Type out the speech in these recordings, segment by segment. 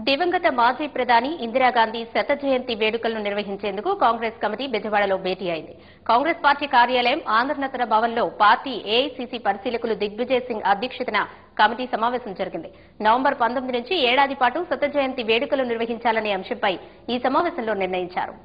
దివంగత మాజీ ప్రధాని ఇందిరాగాంధీ శత జయంతి వేడుకలను నిర్వహించేందుకు కాంగ్రెస్ కమిటీ బెజవాడలో భేటీ అయింది కాంగ్రెస్ పార్టీ కార్యాలయం ఆంధ్రనతన భవన్లో పార్టీ ఏఐసీసీ పరిశీలకులు దిగ్విజయ్ సింగ్ అధ్యక్షతన కమిటీ సమావేశం జరిగింది నవంబర్ పంతొమ్మిది నుంచి ఏడాది పాటు శత జయంతి వేడుకలు నిర్వహించాలనే అంశంపై ఈ సమావేశంలో నిర్ణయించారు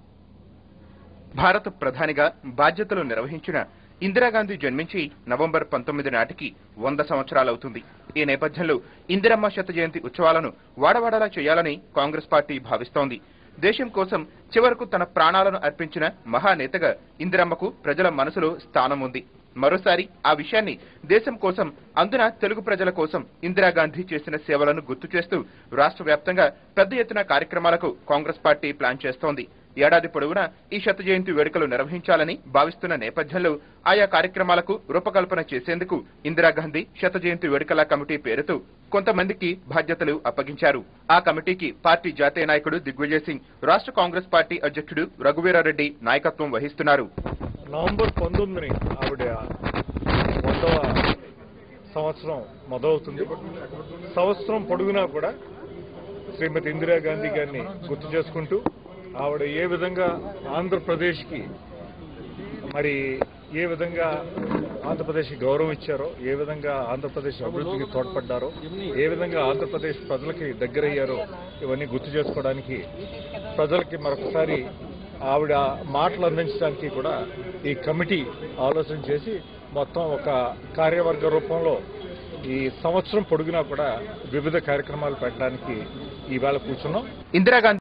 భారత ప్రధానిగా బాధ్యతలు నిర్వహించిన ఇందిరాగాంధీ జన్మించి నవంబర్ పంతొమ్మిది నాటికి వంద సంవత్సరాలవుతుంది ఈ నేపథ్యంలో ఇందిరమ్మ శత జయంతి ఉత్సవాలను వాడవాడలా చేయాలని కాంగ్రెస్ పార్టీ భావిస్తోంది దేశం కోసం చివరకు తన ప్రాణాలను అర్పించిన మహానేతగా ఇందిరమ్మకు ప్రజల మనసులో స్థానం ఉంది మరోసారి ఆ విషయాన్ని దేశం కోసం అందున తెలుగు ప్రజల కోసం ఇందిరాగాంధీ చేసిన సేవలను గుర్తు చేస్తూ రాష్ట్ర వ్యాప్తంగా పెద్ద ఎత్తున కార్యక్రమాలకు కాంగ్రెస్ పార్టీ ప్లాన్ చేస్తోంది ఏడాది పొడవునా ఈ శత జయంతి వేడుకలు నిర్వహించాలని భావిస్తున్న నేపథ్యంలో ఆయా కార్యక్రమాలకు రూపకల్పన చేసేందుకు ఇందిరాగాంధీ శత జయంతి వేడుకల కమిటీ పేరుతో కొంతమందికి బాధ్యతలు అప్పగించారు ఆ కమిటీకి పార్టీ జాతీయ నాయకుడు దిగ్విజయ్ సింగ్ రాష్ట్ర కాంగ్రెస్ పార్టీ అధ్యక్షుడు రఘువీరారెడ్డి నాయకత్వం వహిస్తున్నారు నవంబర్ పంతొమ్మిదిని ఆవిడ వందవ సంవత్సరం మొదలవుతుంది సంవత్సరం పొడుగునా కూడా శ్రీమతి ఇందిరాగాంధీ గారిని గుర్తు చేసుకుంటూ ఆవిడ ఏ విధంగా ఆంధ్రప్రదేశ్కి మరి ఏ విధంగా ఆంధ్రప్రదేశ్కి గౌరవం ఇచ్చారో ఏ విధంగా ఆంధ్రప్రదేశ్ అభివృద్ధికి తోడ్పడ్డారో ఏ విధంగా ఆంధ్రప్రదేశ్ ప్రజలకి దగ్గరయ్యారో ఇవన్నీ గుర్తు చేసుకోవడానికి ప్రజలకి మరొకసారి ఆవిడ మాటలు అందించడానికి కూడా ఈ కమిటీ ఆలోచన చేసి మొత్తం ఒక కార్యవర్గ రూపంలో ఈ సంవత్సరం పొడుగునా కూడా వివిధ కార్యక్రమాలు పెట్టడానికి ఈవేళ కూర్చున్నాం ఇందిరాగాంధీ